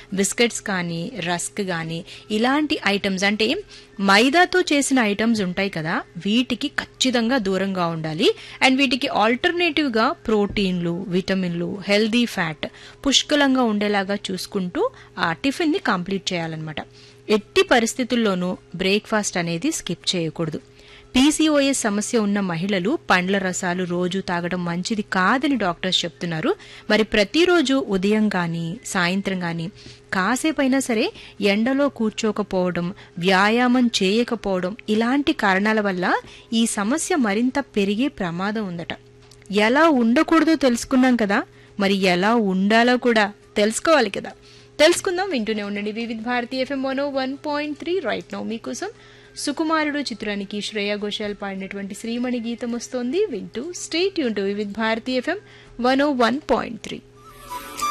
biscuits కానీ rusk కానీ ఇలాంటి ఐటమ్స్ అంటే మైదాతో చేసిన ఐటమ్స్ ఉంటాయి కదా వీటికి ఖచ్చితంగా దూరంగా ఉండాలి అండ్ వీటికి ఆల్టర్నేటివ్ గా ప్రోటీన్లు విటమిన్లు హెల్దీ ఫ్యాట్ పుష్కలంగా ఉండేలాగా చూసుకుంటూ ఆ టిఫిన్ ని కంప్లీట్ చేయాలన్నమాట ఎట్టి పరిస్థితుల్లోనూ బ్రేక్ఫాస్ట్ అనేది స్కిప్ చేయకూడదు పీసీఓఎస్ సమస్య ఉన్న మహిళలు పండ్ల రసాలు రోజు తాగడం మంచిది కాదని డాక్టర్స్ చెప్తున్నారు మరి ప్రతిరోజు ఉదయం గాని సాయంత్రం గాని కాసేపైనా సరే ఎండలో కూర్చోకపోవడం వ్యాయామం చేయకపోవడం ఇలాంటి కారణాల వల్ల ఈ సమస్య మరింత పెరిగే ప్రమాదం ఉందట ఎలా ఉండకూడదో తెలుసుకున్నాం కదా మరి ఎలా ఉండాలో కూడా తెలుసుకోవాలి కదా తెలుసుకుందాం వింటూనే ఉండండి Vividh Bharati FM one one point three right now మీకోసం సుకుమారుడు చిత్రానికి శ్రేయా ఘోషాల్ పాడినటువంటి శ్రీమణి గీతం వస్తోంది వింటూ స్టేట్ యూన్ to Vividh Bharati FM one one point three